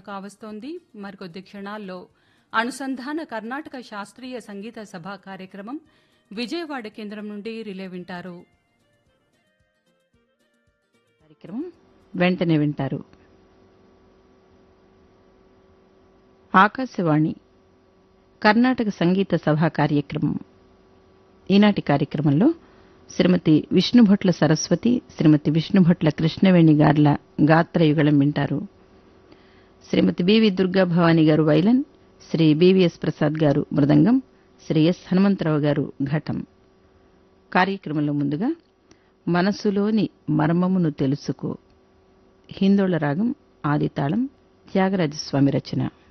కావస్తోంది మరికొద్ది క్షణాల్లో అనుసంధాన కర్ణాటక శాస్త్రీయ సంగీత సభ కార్యక్రమం విజయవాడ కేంద్రం నుండి రిలే వింటారు కార్యక్రమం వెంటనే వింటారు ఆకాశవాణి కర్ణాటక సంగీత సభా కార్యక్రమం ఈనాటి కార్యక్రమంలో శ్రీమతి విష్ణుభట్ల సరస్వతి శ్రీమతి విష్ణుభట్ల కృష్ణవేణి గార్ల గాత్రయుగళం వింటారు శ్రీమతి బివి దుర్గా భవానీ గారు వైలన్ శ్రీ బివిఎస్ ప్రసాద్ గారు మృదంగం శ్రీ ఎస్ హనుమంతరావు గారు ఘటం కార్యక్రమంలో ముందుగా మనసులోని మర్మమును తెలుసుకో హిందోళ రాగం ఆదితాళం త్యాగరాజస్వామి రచన